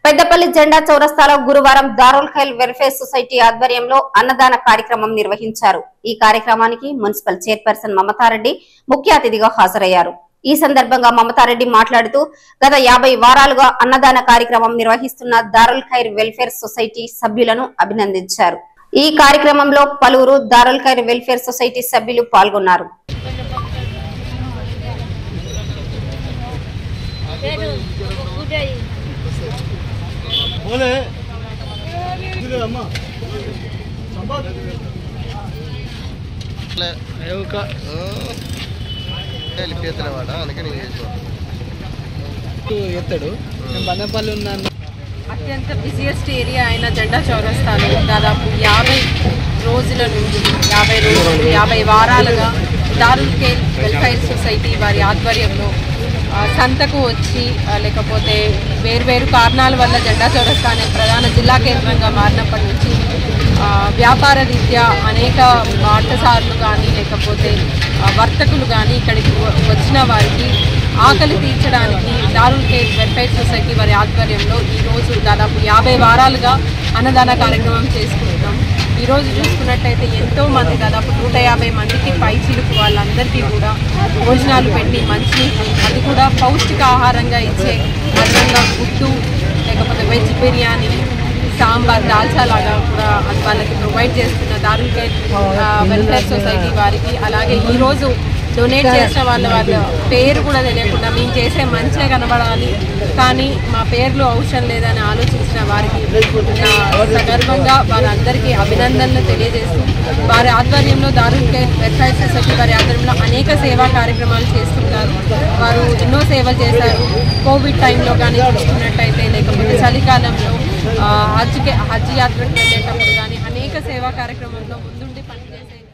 పెద్దపల్లి జెండా చౌరస్తాలో గురువారం దారుల్ ఖైల్ వెల్ఫేర్ సొసైటీ ఆధ్వర్యంలో అన్నదాన కార్యక్రమం నిర్వహించారు ఈ కార్యక్రమానికి మున్సిపల్ చైర్పర్సన్ మమతారెడ్డి ముఖ్య అతిథిగా హాజరయ్యారు ఈ సందర్భంగా మమతారెడ్డి మాట్లాడుతూ గత యాభై వారాలుగా అన్నదాన కార్యక్రమం నిర్వహిస్తున్న దారుల్ ఖైర్ వెల్ఫేర్ సొసైటీ సభ్యులను అభినందించారు ఈ కార్యక్రమంలో పలువురు దారుల్ ఖైర్ వెల్ఫేర్ సొసైటీ సభ్యులు పాల్గొన్నారు बोले इधर अम्मा వెళ్ళిపోతున్నమాట అందుకని నేను చేసుకో ఎత్తాడు నేను బందపల్లి ఉన్నాను అత్యంత బిజియెస్ట్ ఏరియా అయిన జెండా చౌరస్తాలో దాదాపు యాభై రోజుల నుంచి యాభై రోజులు యాభై వారాలుగా దారుల్ కేర్ వెల్ఫేర్ సొసైటీ వారి ఆధ్వర్యంలో ఆ, సంతకు వచ్చి ఆ, లేకపోతే వేర్వేరు కారణాల వల్ల జెండా చౌరస్తా అనే ప్రధాన జిల్లా కేంద్రంగా మారినప్పటి నుంచి ఆ, వ్యాపార రీత్యా అనేక బాటసార్లు కానీ లేకపోతే ఆ, వర్తకులు కానీ ఇక్కడికి వ- వచ్చిన వారికి ఆకలి తీర్చడానికి దారుల్ కేర్ వెల్ఫేర్ సొసైటీ వారి ఆధ్వర్యంలో ఈరోజు దాదాపు యాభై వారాలుగా అన్నదాన కార్యక్రమం చేసుకుంటున్నాం ఈరోజు చూసుకున్నట్టయితే ఎంతో మంది దాదాపు నూట యాభై మందికి పై చిలుకు వాళ్ళందరికీ కూడా భోజనాలు పెట్టి మంచినీళ్ళు అది కూడా పౌష్టిక ఆహారంగా ఇచ్చే అన్నంగా గుడ్డు లేకపోతే వెజ్ బిర్యానీ సాంబార్ దాల్చా లాగా కూడా అది వాళ్ళకి ప్రొవైడ్ చేస్తున్న దారుల్ కేర్ ఆ, వెల్ఫేర్ సొసైటీ వారికి అలాగే ఈరోజు డొనేట్ చేసిన వాళ్ళ వాళ్ళ పేరు కూడా తెలియకుండా మేము చేసే మంచిగా కనబడాలి కానీ మా పేర్లు అవసరం లేదని ఆలోచించిన వారికి నా సగర్వంగా వారందరికీ అభినందనలు తెలియజేస్తూ వారి ఆధ్వర్యంలో దారుల్ కేర్ వెల్ఫేర్ సొసైటీ వారి ఆధ్వర్యంలో అనేక సేవా కార్యక్రమాలు చేస్తున్నారు వారు ఎన్నో సేవలు చేశారు కోవిడ్ టైంలో కానీ చూసుకున్నట్టయితే లేకపోతే చలికాలంలో ఆ, హజ్కి హజ్ యాత్రకు వెళ్ళేటప్పుడు కానీ అనేక సేవా కార్యక్రమంలో ముందుండి పనిచేసే